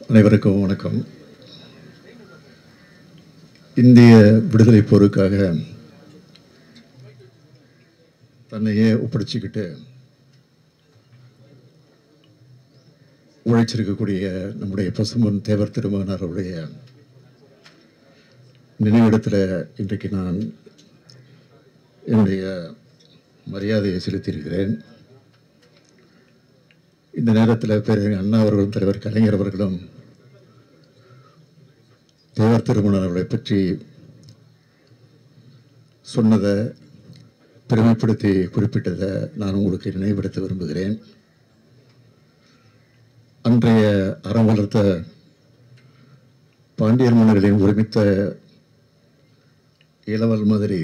அனைவருக்கும் வணக்கம் இந்திய விடுதலை போருக்காக தன்னையே ஒப்படைச்சிக்கிட்டு உழைச்சிருக்கக்கூடிய நம்முடைய பசும்பொன் தேவர் திருமகனார் அவருடைய நினைவிடத்தில் இன்றைக்கு நான் என்னுடைய மரியாதையை செலுத்தியிருக்கிறேன் இந்த நேரத்தில் பேரறிஞர் அண்ணா அவர்களும் தலைவர் கலைஞர் அவர்களும் தேவர் திருமணம் அவர்களை பற்றி சொன்னதை பெருமைப்படுத்தி குறிப்பிட்டதை நான் உங்களுக்கு நினைவுபடுத்த விரும்புகிறேன் அன்றைய அறம் வளர்த்த பாண்டியர் மன்னர்களின் ஒருமித்த இளவல் மாதிரி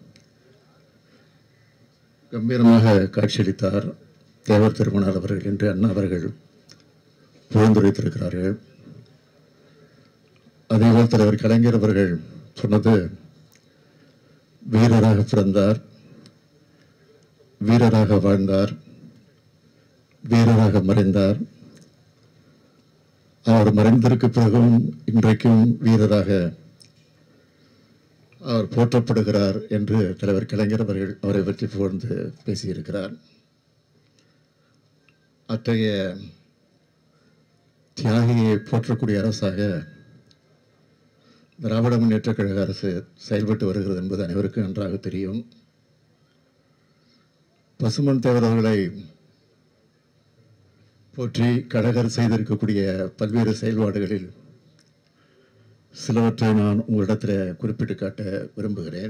கம்பீரமாக காட்சியளித்தார் தேவர் திருமணர் அவர்கள் என்று அண்ணா அவர்கள் புகழ்ந்துரைத்திருக்கிறார்கள் அதேபோல் தலைவர் கலைஞர் அவர்கள் சொன்னது வீரராக பிறந்தார் வீரராக வாழ்ந்தார் வீரராக மறைந்தார் அவர் மறைந்ததற்கு பிறகும் இன்றைக்கும் வீரராக அவர் போற்றப்படுகிறார் என்று தலைவர் கலைஞர் அவர்கள் அவரை பற்றி புகழ்ந்து பேசியிருக்கிறார் அத்தகைய தியாகியை போற்றக்கூடிய அரசாக திராவிட முன்னேற்றக் கழக அரசு செயல்பட்டு வருகிறது என்பது அனைவருக்கும் நன்றாக தெரியும் பசுமன் தேவர் அவர்களை போற்றி கழகர் செய்திருக்கக்கூடிய பல்வேறு செயல்பாடுகளில் சிலவற்றை நான் உங்களிடத்தில் குறிப்பிட்டு காட்ட விரும்புகிறேன்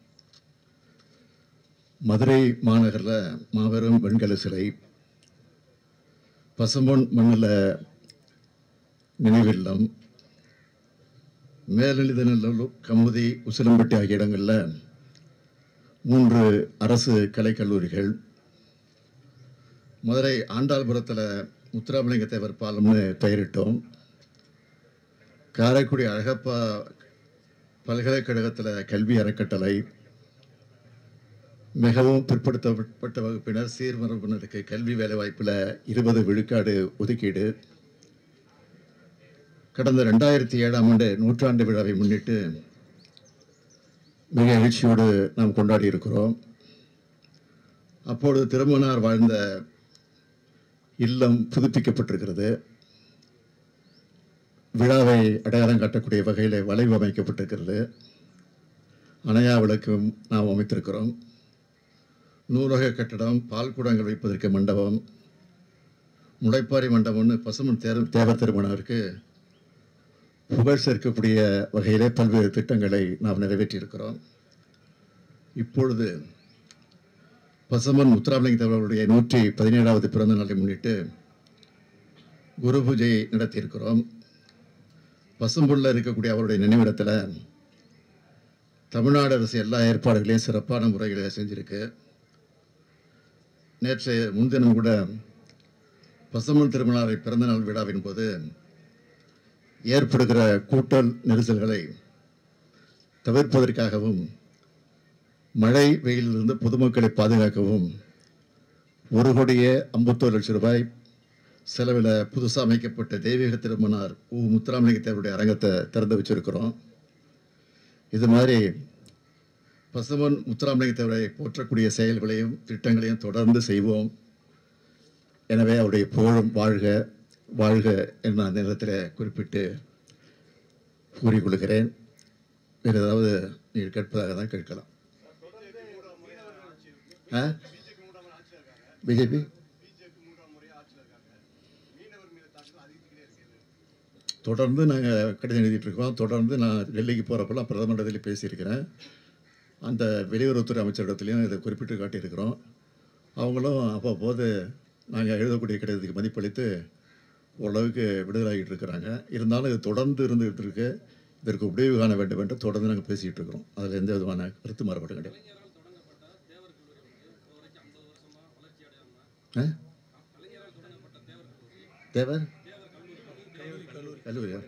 மதுரை மாநகரில் மாபெரும் வெண்கல சிலை பசும்பொன் மண்ணில் நினைவில்லம் மேலெழுதநல்லூர் கமுதி உசிலம்பட்டி ஆகிய இடங்களில் மூன்று அரசு கலைக்கல்லூரிகள் மதுரை ஆண்டாள்புரத்தில் முத்துராமலிங்க தேவர் பாலம்னு பெயரிட்டோம் காரைக்குடி அழகப்பா பல்கலைக்கழகத்தில் கல்வி அறக்கட்டளை மிகவும் பிற்படுத்தப்பட்ட வகுப்பினர் சீர்மரபினருக்கு கல்வி வேலைவாய்ப்பில் இருபது விழுக்காடு ஒதுக்கீடு கடந்த ரெண்டாயிரத்தி ஏழாம் ஆண்டு நூற்றாண்டு விழாவை முன்னிட்டு மிக எழுச்சியோடு நாம் கொண்டாடி இருக்கிறோம் அப்பொழுது திருமணார் வாழ்ந்த இல்லம் புதுப்பிக்கப்பட்டிருக்கிறது விழாவை அடையாளம் காட்டக்கூடிய வகையில் வளைவு அமைக்கப்பட்டிருக்கிறது அணையா விளக்கும் நாம் அமைத்திருக்கிறோம் நூலக கட்டடம் பால் குடங்கள் வைப்பதற்கு மண்டபம் முளைப்பாரி மண்டபம்னு பசுமன் தேர் தேவர் திருமணருக்கு புகழ் சேர்க்கக்கூடிய வகையிலே பல்வேறு திட்டங்களை நாம் நிறைவேற்றியிருக்கிறோம் இப்பொழுது பசுமன் முத்துராமலிங்க தேவருடைய நூற்றி பதினேழாவது பிறந்த நாளை முன்னிட்டு குரு பூஜை நடத்தியிருக்கிறோம் பசும்புள்ள இருக்கக்கூடிய அவருடைய நினைவிடத்தில் தமிழ்நாடு அரசு எல்லா ஏற்பாடுகளையும் சிறப்பான முறையில் செஞ்சிருக்கு நேற்று முன்தினம் கூட பசுமன் திருமணாரை பிறந்தநாள் விழாவின் போது ஏற்படுகிற கூட்டல் நெரிசல்களை தவிர்ப்பதற்காகவும் மழை வெயிலிலிருந்து பொதுமக்களை பாதுகாக்கவும் ஒரு கோடியே ஐம்பத்தோரு லட்சம் ரூபாய் செலவில் புதுசாக அமைக்கப்பட்ட தெய்வீக திருமணார் உ முத்துராமலிங்க தேவருடைய அரங்கத்தை திறந்து வச்சிருக்கிறோம் இது மாதிரி பசுமன் முத்துராமலிங்க தேவரை போற்றக்கூடிய செயல்களையும் திட்டங்களையும் தொடர்ந்து செய்வோம் எனவே அவருடைய புகழும் வாழ்க வாழ்க என அந்த நேரத்தில் குறிப்பிட்டு கூறிக்கொள்கிறேன் வேறு ஏதாவது நீங்கள் கேட்பதாக தான் கேட்கலாம் ஆ பிஜேபி தொடர்ந்து நாங்கள் கடிதம் எழுதிட்டு இருக்கோம் தொடர்ந்து நான் டெல்லிக்கு போகிறப்பெல்லாம் பிரதமரிடத்தில் பேசியிருக்கிறேன் அந்த வெளியுறவுத்துறை அமைச்சரிடத்துலையும் இதை குறிப்பிட்டு காட்டியிருக்கிறோம் அவங்களும் அவ்வப்போது நாங்கள் எழுதக்கூடிய கடிதத்துக்கு மதிப்பளித்து ஓரளவுக்கு விடுதலாகிட்டு இருக்கிறாங்க இருந்தாலும் இது தொடர்ந்து இருந்துகிட்டு இருக்கு இதற்கு முடிவு காண வேண்டும் என்று தொடர்ந்து நாங்கள் பேசிகிட்டு இருக்கிறோம் அதில் எந்த விதமான கருத்து மாறுபாடு கிடையாது ஆ? தேவர் கல்லூரியா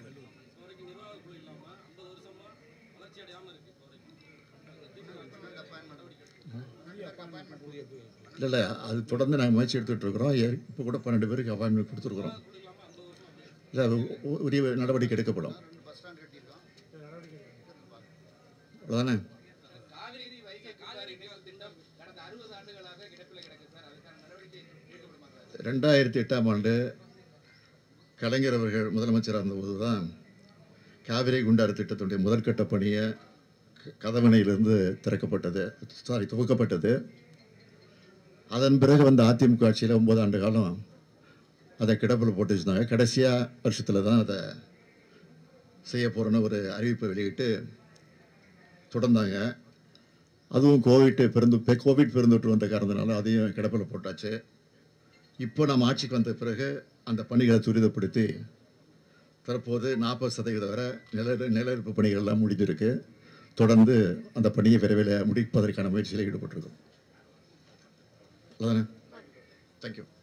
இல்லை இல்லை அது தொடர்ந்து நாங்கள் முயற்சி எடுத்துகிட்டு இருக்கிறோம் இப்போ கூட பன்னெண்டு பேருக்கு அப்பாயின்மெண்ட் கொடுத்துருக்குறோம் இல்லை உரிய நடவடிக்கை எடுக்கப்படும் அவ்வளோதானே காவிரி வைகை கூட்டாறு இணைப்பு திட்டம் கடந்த அறுபது ஆண்டுகளாக கிடப்பில் கிடக்கு சார் அதுக்கான நடவடிக்கை எடுக்கப்படுமா சார் ரெண்டாயிரத்தி எட்டாம் ஆண்டு கலைஞர் அவர்கள் முதலமைச்சராக இருந்தபோது தான் காவிரி குண்டாறு திட்டத்துடைய முதற்கட்ட பணியை க- கதவணையிலிருந்து திறக்கப்பட்டது சாரி துவக்கப்பட்டது அதன் பிறகு வந்த அதிமுக ஆட்சியில் ஒன்பது ஆண்டு காலம் அதை கிடப்பில் போட்டு வச்சுருந்தாங்க கடைசியாக வருஷத்தில் தான் அதை செய்ய போகிறோன்னு ஒரு அறிவிப்பை வெளியிட்டு தொடர்ந்தாங்க அதுவும் கோவிட் பெருந்து பெ- கோவிட் பெருந்தொற்று வந்த காரணத்தினால அதையும் கிடப்பில் போட்டாச்சு இப்போ நம்ம ஆட்சிக்கு வந்த பிறகு அந்த பணிகளை துரிதப்படுத்தி தற்போது நாற்பது சதவீதம் வரை நில நிலநிற்பு பணிகள் எல்லாம் முடிஞ்சிருக்கு தொடர்ந்து அந்த பணியை விரைவில் முடிப்பதற்கான முயற்சியில் ஈடுபட்டிருக்கோம் அதானே தேங்க்யூ